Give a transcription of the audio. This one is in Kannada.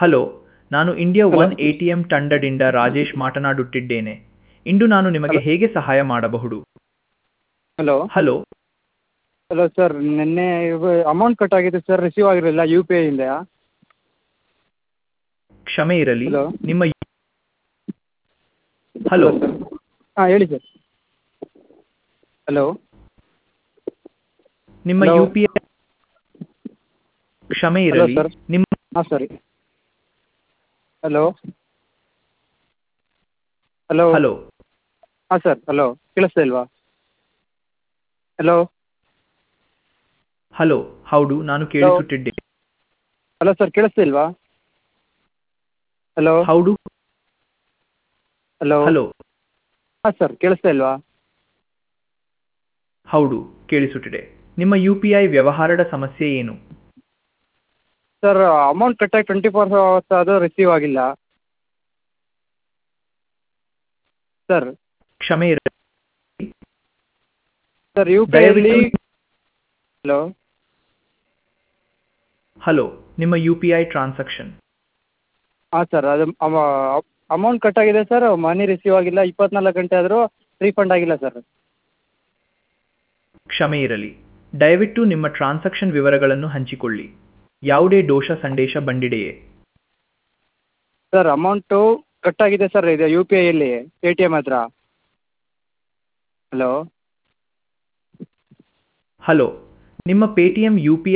ಹಲೋ ನಾನು India Hello. One A T M ತಂಡದಿಂದ ರಾಜೇಶ್ ಮಾತನಾಡುತ್ತಿದ್ದೇನೆ ಇಂದು ನಾನು ನಿಮಗೆ Hello. ಹೇಗೆ ಸಹಾಯ ಮಾಡಬಹುದು ಹಲೋ ಹಲೋ ಹಲೋ ಸರ್ ನಿನ್ನೆ ಅಮೌಂಟ್ ಕಟ್ ಆಗಿದೆ ಸರ್ ರಿಸೀವ್ ಆಗಿರಲಿಲ್ಲ ಯು ಪಿ ಐಯಿಂದ ಕ್ಷಮೆ ಇರಲಿ Hello. ನಿಮ್ಮ ಹಲೋ ಸರ್ ಹಾಂ ಹೇಳಿ ಸರ್ ಹಲೋ ನಿಮ್ಮ Hello. ಯು ಪಿ ಐ ಕ್ಷಮೆ Hello, ಇರಲಿ sir. ನಿಮ್ಮ ಹಾಂ ಸರಿ ಹಲೋ ಹಲೋ ಹಲೋ ಹಾಂ ಸರ್ ಹಲೋ ಕೇಳಿಸ್ತಾ ಇಲ್ವಾ ಹಲೋ ಹಲೋ ಹೌದು ನಾನು ಕೇಳಿಸುತ್ತಿದ್ದೆ ಹಲೋ ಸರ್ ಕೇಳಿಸ್ತಾ ಇಲ್ವಾ ಹಲೋ ಹೌದು ಹಲೋ ಹಲೋ ಹಾಂ ಸರ್ ಕೇಳಿಸ್ತಾ ಇಲ್ವಾ ಹೌದು ಕೇಳಿಸುತ್ತಿದೆ ನಿಮ್ಮ ಯು ಪಿ ಐ ವ್ಯವಹಾರದ ಸಮಸ್ಯೆ ಏನು ಸರ್ ಅಮೌಂಟ್ ಕಟ್ಟಾಗಿ ಟ್ವೆಂಟಿ ಫೋರ್ ಅವರ್ಸ್ ಆದರೂ ರಿಸೀವ್ ಆಗಿಲ್ಲ ಸರ್ ಕ್ಷಮೆ ಇರಲಿ ಸರ್ ಯು ಪಿ ಐಲಿ ದಯವಿಟ್ಟು ಹಲೋ ಹಲೋ ನಿಮ್ಮ ಯು ಪಿ ಐ ಟ್ರಾನ್ಸಾಕ್ಷನ್ ಹಾಂ ಸರ್ ಅದು ಅಮೌಂಟ್ ಕಟ್ ಆಗಿದೆ ಸರ್ ಮನಿ ರಿಸೀವ್ ಆಗಿಲ್ಲ ಇಪ್ಪತ್ನಾಲ್ಕು ಗಂಟೆ ಆದರೂ ರೀಫಂಡ್ ಆಗಿಲ್ಲ ಸರ್ ಕ್ಷಮೆ ಇರಲಿ ದಯವಿಟ್ಟು ನಿಮ್ಮ ಟ್ರಾನ್ಸಾಕ್ಷನ್ ವಿವರಗಳನ್ನು ಹಂಚಿಕೊಳ್ಳಿ ಯಾವುದೇ ದೋಷ ಸಂದೇಶ ಬಂದಿದೆಯೇ ಸರ್ ಅಮೌಂಟು ಕಟ್ ಆಗಿದೆ ಸರ್ ಇದು ಯು ಪಿ ಐಯಲ್ಲಿ ಎ ಟಿ ಎಮ್ ಹತ್ರ ಹಲೋ ಹಲೋ ನಿಮ್ಮ ಪೇಟಿಎಂ ಯು ಪಿ